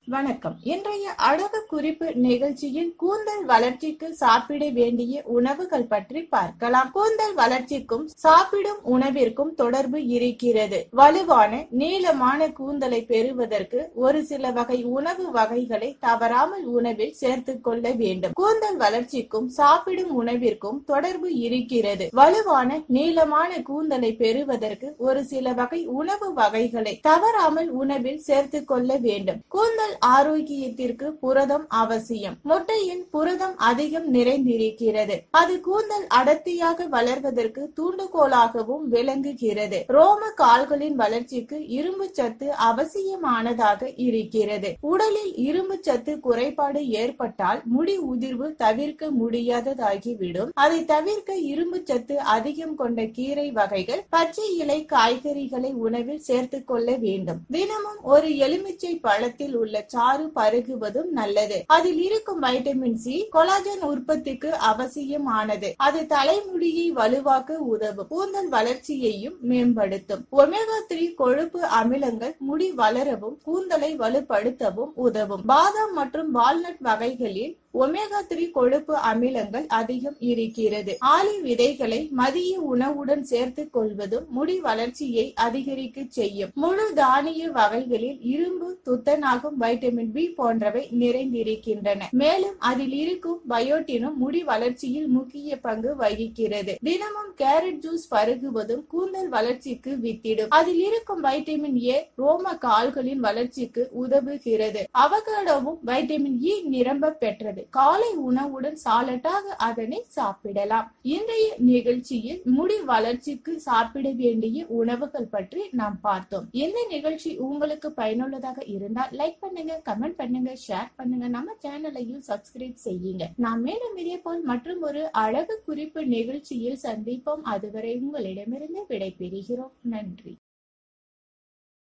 வணக்கம் இன்றைய அழகு குறிப்பு நிகழ்ச்சியில் கூந்தல் வளர்ச்சிக்கு சாப்பிட வேண்டிய உணவுகள் பற்றி பார்க்கலாம் கூந்தல் வளர்ச்சிக்கும் சாப்பிடும் உணவிற்கும் தொடர்பு இருக்கிறது வலுவான நீளமான கூந்தலை பெறுவதற்கு ஒரு சில வகை உணவு வகைகளை தவறாமல் உணவில் சேர்த்துக் கொள்ள வேண்டும் கூந்தல் வளர்ச்சிக்கும் சாப்பிடும் உணவிற்கும் தொடர்பு இருக்கிறது வலுவான நீளமான கூந்தலை பெறுவதற்கு ஒரு சில வகை உணவு வகைகளை தவறாமல் உணவில் சேர்த்துக் கொள்ள வேண்டும் கூந்தல் ஆரோக்கியத்திற்கு புரதம் அவசியம் முட்டையில் புரதம் அதிகம் நிறைந்திருக்கிறது அது கூந்தல் அடர்த்தியாக வளர்வதற்கு தூண்டுகோலாகவும் விளங்குகிறது ரோம கால்களின் வளர்ச்சிக்கு இரும்பு சத்து அவசியமானதாக இருக்கிறது உடலில் இரும்பு சத்து குறைபாடு ஏற்பட்டால் முடி உதிர்வு தவிர்க்க முடியாததாகிவிடும் அதை தவிர்க்க இரும்பு சத்து அதிகம் கொண்ட கீரை வகைகள் பச்சை இலை காய்கறிகளை உணவில் சேர்த்துக் கொள்ள வேண்டும் தினமும் ஒரு எலுமிச்சை பழத்தில் உள்ள சாறு பருகுவதும் நல்லது அதில் இருக்கும் வைட்டமின் சி கொலாஜன் உற்பத்திக்கு அவசியமானது அது தலைமுடியை வலுவாக்க உதவும் கூந்தல் வளர்ச்சியையும் மேம்படுத்தும் ஒமேகா த்ரீ கொழுப்பு அமிலங்கள் முடி வளரவும் கூந்தலை வலுப்படுத்தவும் உதவும் பாதாம் மற்றும் வால்நட் வகைகளில் ஒமேகா த்ரீ கொழுப்பு அமிலங்கள் அதிகம் இருக்கிறது ஆலி விதைகளை மதிய உணவுடன் சேர்த்துக் கொள்வதும் முடி வளர்ச்சியை அதிகரிக்க செய்யும் முழு தானிய வகைகளில் இரும்பு துத்தநாகம் வைட்டமின் பி போன்றவை நிறைந்திருக்கின்றன மேலும் அதில் இருக்கும் பயோட்டினும் முடி வளர்ச்சியில் முக்கிய பங்கு வகிக்கிறது தினமும் கேரட் ஜூஸ் பருகுவதும் கூந்தல் வளர்ச்சிக்கு வித்திடும் அதில் இருக்கும் வைட்டமின் ஏ ரோம கால்களின் வளர்ச்சிக்கு உதவுகிறது அவகாடோவும் வைட்டமின் இ நிரம்ப பெற்றது காலை உணவுடன் சாலட்டாக அதனை சாப்பிடலாம் இன்றைய நிகழ்ச்சியில் முடி வளர்ச்சிக்கு சாப்பிட வேண்டிய உணவுகள் பற்றி நாம் பார்த்தோம் இந்த நிகழ்ச்சி உங்களுக்கு பயனுள்ளதாக இருந்தால் லைக் பண்ணுங்க கமெண்ட் பண்ணுங்க ஷேர் பண்ணுங்க நம்ம சேனலையும் சப்ஸ்கிரைப் செய்யுங்க நாம் மேலும் இதே போல் மற்றும் ஒரு அழகு குறிப்பு நிகழ்ச்சியில் சந்திப்போம் அதுவரை உங்களிடமிருந்து விடைபெறுகிறோம் நன்றி